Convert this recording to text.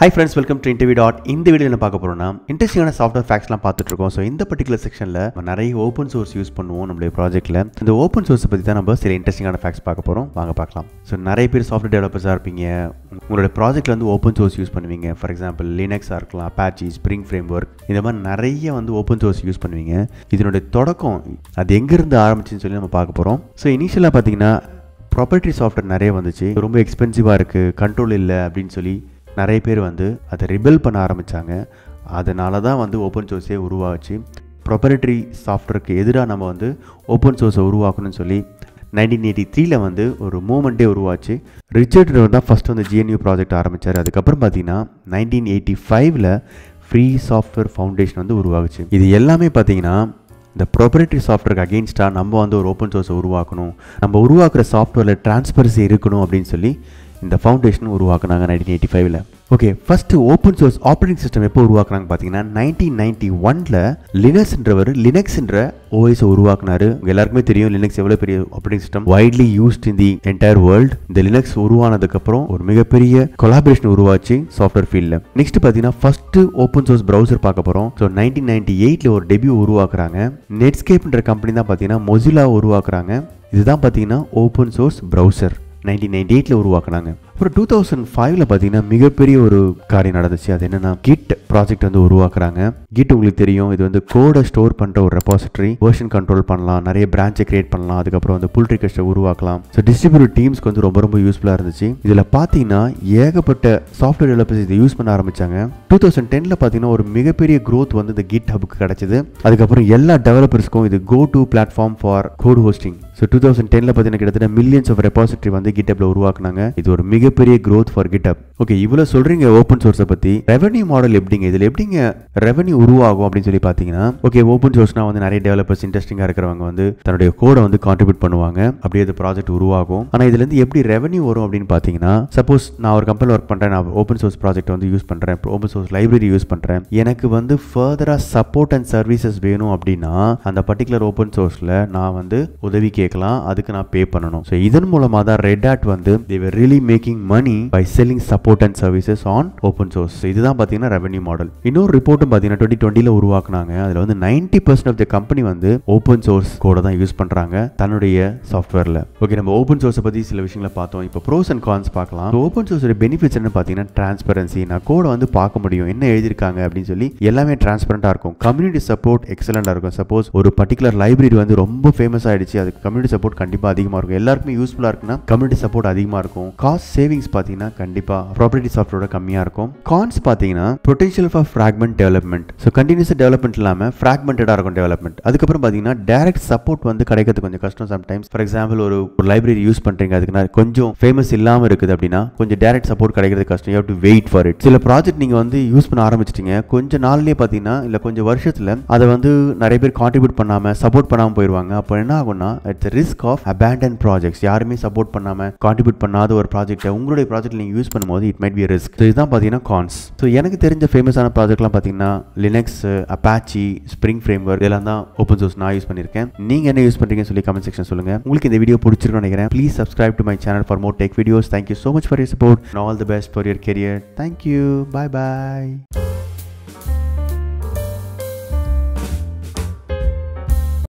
high friends welcome to interview dot இந்த video என்ன பார்க்க போறோம்னா இன்ட்ரெஸ்டிங்கான சாஃப்ட்வேர் ஃபேக்ஸ்லாம் பார்த்துட்டு இருக்கோம் ஸோ இந்த பர்டிகுலர் செக்ஷனில் நம்ம நிறைய ஓப்பன் சோர்ஸ் யூஸ் பண்ணுவோம் நம்மளுடைய ப்ராஜெக்ட்டில் இந்த ஓப்பன் சோர்ஸை பற்றி தான் நம்ம சில இன்ட்ரெஸ்டிங்கான ஃபேக்ஸ் பார்க்க போகிறோம் வாங்க பார்க்கலாம் ஸோ நிறைய பேர் சாஃப்ட்வேர் டெவலப்பர்ஸாக இருப்பீங்க உங்களோட ப்ராஜெக்ட்டில் வந்து ஓப்பன் சோர்ஸ் யூஸ் பண்ணுவீங்க ஃபார் எக்ஸாம்பிள் லினக்ஸாக இருக்கலாம் அப்பாச்சி ஸ்ப்ரிங் ஃப்ரேம் ஒர்க் இந்த மாதிரி நிறைய வந்து ஓப்பன் சோர்ஸ் யூஸ் பண்ணுவீங்க இதனுடைய தொடக்கம் அது எங்கேருந்து ஆரம்பிச்சுன்னு சொல்லி நம்ம பார்க்க போகிறோம் ஸோ இனிஷியலாக பார்த்தீங்கன்னா ப்ராப்பர்ட்டி சாஃப்ட்வேர் நிறைய வந்துச்சு ரொம்ப எக்ஸ்பென்சிவாக இருக்குது கண்ட்ரோல் இல்லை அப்படின்னு சொல்லி நிறைய பேர் வந்து அதை ரிபெல் பண்ண ஆரம்பித்தாங்க அதனால தான் வந்து ஓப்பன் சோர்ஸே உருவாச்சு ப்ரொப்பரேட்டரி சாஃப்ட்வேருக்கு எதிராக நம்ம வந்து ஓப்பன் சோர்ஸை உருவாக்கணும்னு சொல்லி நைன்டீன் எயிட்டி த்ரீல வந்து ஒரு மூமெண்ட்டே உருவாச்சு ரிச்சர்ட் தான் ஃபஸ்ட் வந்து ஜிஎன்யூ ப்ராஜெக்ட் ஆரம்பித்தார் அதுக்கப்புறம் பார்த்தீங்கன்னா நைன்டீன் எயிட்டி ஃபைவ்ல ஃப்ரீ சாஃப்ட்வேர் ஃபவுண்டேஷன் வந்து உருவாகுச்சு இது எல்லாமே பார்த்தீங்கன்னா இந்த ப்ரொப்பரேட்டரி சாஃப்ட்வேருக்கு அகெயின்ஸ்டாக நம்ம வந்து ஒரு ஓப்பன் சோர்ஸை உருவாக்கணும் நம்ம உருவாக்குற சாஃப்ட்வேரில் டிரான்ஸ்பரன்சி இருக்கணும் அப்படின்னு சொல்லி இந்த ஃபவுண்டேஷன் உருவாக்குனாங்க நைன்டீன் எயிட்டி ஃபைவ்ல okay first open source operating system எப்போ உருவாக்குனாங்க பார்த்தீங்கன்னா நைன்டீன் நைன்டி ஒனில் லினக்ஸ்ன்றவர் லினக்ஸ்ன்ற ஓஎஸை உருவாக்குனாரு உங்க எல்லாருக்குமே தெரியும் லினக்ஸ் எவ்வளோ பெரிய operating system widely used in the entire world இந்த லினக்ஸ் உருவானதுக்கப்புறம் ஒரு மிகப்பெரிய கொலாபரேஷன் உருவாச்சு சாஃப்ட்வேர் ஃபீல்டில் நெக்ஸ்ட் பார்த்தீங்கன்னா ஃபர்ஸ்ட் ஓப்பன் சோர்ஸ் ப்ரௌசர் பார்க்க போகிறோம் ஸோ நைன்டீன் நைன்டி எயிட்டில் ஒரு டெபியூ உருவாக்குறாங்க நெட்ஸ்கேப்ன்ற கம்பெனி தான் பார்த்தீங்கன்னா மொசிலா உருவாக்குறாங்க இதுதான் பார்த்தீங்கன்னா open source browser nineteen ninety எயிட்டில் உருவாக்குனாங்க அப்புறம் டூ தௌசண்ட் ஃபைவ்ல பார்த்தீங்கன்னா மிகப்பெரிய ஒரு காரியம் நடந்துச்சு அது என்னன்னா கிட் ப்ராஜெக்ட் வந்து உருவாக்குறாங்க கிட் உங்களுக்கு தெரியும் இது வந்து கோடை ஸ்டோர் பண்ணுற ஒரு ரெபாசிட்டரி வெர்ஷன் கண்ட்ரோல் பண்ணலாம் நிறைய பிரான்ச்சை கிரியேட் பண்ணலாம் அதுக்கப்புறம் வந்து புல் ரிக்வஸ்ட்டை உருவாக்கலாம் ஸோ டிஸ்ட்ரிபியூட் டீம்ஸ்க்கு வந்து ரொம்ப ரொம்ப யூஸ்ஃபுல்லாக இருந்துச்சு இதில் பார்த்தீங்கன்னா ஏகப்பட்ட சாஃப்ட்வேர் டெவலப்பர்ஸ் இதை யூஸ் பண்ண ஆரம்பிச்சாங்க டூ தௌசண்ட் டென்னில் பார்த்தீங்கன்னா ஒரு மிகப்பெரிய க்ரோத் வந்து இந்த கிட் ஹபுக்கு கிடைச்சது அதுக்கப்புறம் எல்லா டெவலப்பர்ஸ்க்கும் இது go to platform for code hosting so two thousand டென்னில் பார்த்தீங்கன்னா கிட்டத்தட்ட மில்லியன்ஸ் ஆஃப் ரெபாசிட்டரி வந்து கிட்டப்ல உருவாக்குனாங்க இது ஒரு மிகப்பெரிய க்ரோத் ஃபார் கிட்டப் ஓகே இவ்வளோ சொல்கிறீங்க ஓப்பன் சோர்ஸை பற்றி ரெவன்யூ மாடல் எப்படிங்க இதில் எப்படிங்க ரெவன்யூ உருவாகும் அப்படின்னு சொல்லி பார்த்தீங்கன்னா ஓகே ஓப்பன் சோர்ஸ்னா வந்து நிறைய டெவலப்பர்ஸ் இன்ட்ரெஸ்டிங்காக இருக்கிறவங்க வந்து தன்னுடைய கோடை வந்து கான்ட்ரிபியூட் பண்ணுவாங்க அப்படியே அது ப்ராஜெக்ட் உருவாகும் ஆனால் இதுலேருந்து எப்படி ரெவன்யூ வரும் அப்படின்னு பார்த்தீங்கன்னா சப்போஸ் நான் ஒரு கம்பெனியில் ஒர்க் பண்ணுறேன் நான் ஓப்பன் சோர்ஸ் ப்ராஜெக்ட் வந்து யூஸ் பண்ணுறேன் ஓப்பன் சோர்ஸ் லைப்ரரி யூஸ் பண்ணுறேன் எனக்கு வந்து ஃபர்தராக சப்போர்ட் அண்ட் சர்வீசஸ் வேணும் அப்படின்னா அந்த பர்டிகுலர் ஓப்பன் சோர்ஸில் நான் வந்து உதவி கேட்கலாம் அதுக்கு நான் பே பண்ணணும் ஸோ இதன் மூலமாக தான் ரெட் ஆட் வந்து they're really making money by selling support and services on open source இதுதான் பார்த்தீங்கன்னா ரெவன்யூ மாடல் இன்னொரு ரிப்போர்ட்டும் பார்த்தீங்கன்னா டுவெண்ட்டி டுவெண்ட்டியில் உருவாக்குனாங்க அதில் வந்து ninety percent of the company வந்து ஓப்பன் சோர்ஸ் கோட தான் யூஸ் பண்ணுறாங்க தன்னுடைய சாஃப்ட்வேரில் ஓகே நம்ம ஓப்பன் சோர்ஸை பற்றி சில விஷயங்களை பார்த்தோம் இப்போ ப்ரோஸ் அண்ட் கான்ஸ் பார்க்கலாம் ஓப்பன் சோர்ஸோட பெனிஃபிட்ஸ் என்ன பார்த்தீங்கன்னா டிரான்ஸ்பரன்சி நான் கோடை வந்து பார்க்க முடியும் என்ன எழுதியிருக்காங்க அப்படின்னு சொல்லி எல்லாமே டிரான்ஸ்பரண்டாக இருக்கும் கம்யூனிட்டி சப்போர்ட் எக்ஸலண்டாக இருக்கும் சப்போஸ் ஒரு பர்டிகுலர் லைப்ரரி வந்து ரொம்ப ஃபேமஸ் ஆயிடுச்சு அதுக்கு கம்யூனிட்டி சப்போர்ட் கண்டிப்பாக அதிகமாக இருக்கும் எல்லாருக்குமே யூஸ்ஃபுல்லாக இருக்குன்னா கம்யூனிட்டி சப்போர்ட் அதிகமாக இருக்கும் காஸ்ட் சேவிங்ஸ் பார்த்தீங்கன்னா கண்டிப்பாக ப்ராப்பர்ட்டி சாஃப்ட்வேரோட கம்மியாக இருக்கும் கான்ஸ் பார்த்தீங்கன்னா potential for fragment development so continuous development இல்லாமல் ஃப்ராக்மெண்டடாக இருக்கும் டெவலப்மெண்ட் அதுக்கப்புறம் பார்த்தீங்கன்னா டேரக்ட் சப்போர்ட் வந்து கிடைக்கிறது கொஞ்சம் கஷ்டம் சம்டைம்ஸ் ஃபார் எக்ஸாம்பிள் ஒரு ஒரு லைப்ரரி யூஸ் பண்ணுறீங்க அதுக்கு நான் கொஞ்சம் ஃபேமஸ் இல்லாமல் இருக்குது அப்படின்னா கொஞ்சம் டேரக்ட் சப்போர்ட் கிடைக்கிறது கஷ்டம் you to wait for it சில ப்ராஜெக்ட் நீங்கள் வந்து யூஸ் பண்ண ஆரம்பிச்சிட்டீங்க கொஞ்சம் நாள்லேயே பார்த்தீங்கன்னா இல்லை கொஞ்சம் வருஷத்தில் அதை வந்து நிறைய பேர் கான்ட்ரிபியூட் பண்ணாமல் சப்போர்ட் பண்ணாமல் போயிடுவாங்க அப்போ என்ன ஆகும்னா it's risk of abandon projects யாருமே சப்போர்ட் பண்ணாமல் கான்ட்ரிபியூட் பண்ணாத ஒரு ப்ராஜெக்ட்டை உங்களுடைய ப்ராஜெக்ட் நீங்கள் யூஸ் பண்ணும்போது it might be risk so இதுதான் பார்த்தீங்கன்னா கான்ஸ் ஸோ எனக்கு தெரிஞ்ச ஃபேமஸான ப்ராஜெக்ட்லாம் பார்த்தீங்கன்னா Linux Apache Spring framework இதெல்லாம் தான் ஓப்பன் சோர்ஸ் நான் யூஸ் பண்ணியிருக்கேன் நீங்கள் என்ன யூஸ் பண்ணுறீங்கன்னு சொல்லி கமெண்ட் செக்ஷன் சொல்லுங்கள் உங்களுக்கு இந்த வீடியோ பிடிச்சிருக்கும்னு நினைக்கிறேன் please subscribe to my channel for more tech videos thank you so much for your support all the best for your career thank you bye bye